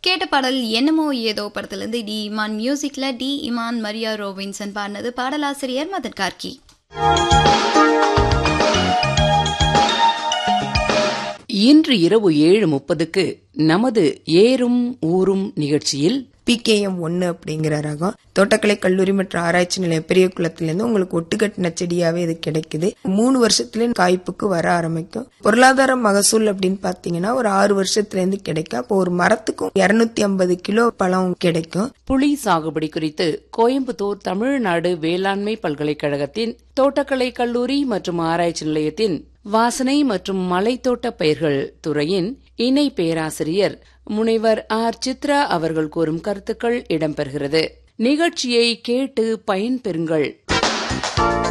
கேட்ட பாடல் என்னமோ ஏதோ படத்திலிருந்து டி இமான் மியூசிக்ல டி இமான் மரியா ரோபின்சன் பாடினது பாடலாசிரியர் மதன் கார்கி இன்று இரவு ஏழு முப்பதுக்கு நமது ஏறும் ஊரும் நிகழ்ச்சியில் பிகேஎம் ஒன்னு அப்படிங்கிற ரகம் தோட்டக்கலை கல்லூரி மற்றும் ஆராய்ச்சி நிலையம் பெரிய குளத்திலிருந்து உங்களுக்கு ஒட்டுக்கட்டின செடியாவே இது கிடைக்குது மூணு வருஷத்துல காய்ப்புக்கு வர ஆரம்பிக்கும் பொருளாதார மகசூல் அப்படின்னு பாத்தீங்கன்னா ஒரு ஆறு வருஷத்துல இருந்து கிடைக்கும் அப்போ ஒரு மரத்துக்கும் இருநூத்தி ஐம்பது கிலோ பழம் கிடைக்கும் புளி சாகுபடி குறித்து கோயம்புத்தூர் தமிழ்நாடு வேளாண்மை பல்கலைக்கழகத்தின் தோட்டக்கலை கல்லூரி மற்றும் ஆராய்ச்சி நிலையத்தின் வாசனை மற்றும் மலைத்தோட்ட பயிர்கள் துறையின் இணை பேராசிரியர் முனைவர் ஆர் சித்ரா அவர்கள் கூறும் கருத்துக்கள் இடம்பெறுகிறது நிகழ்ச்சியை கேட்டு பயன்பெறுங்கள்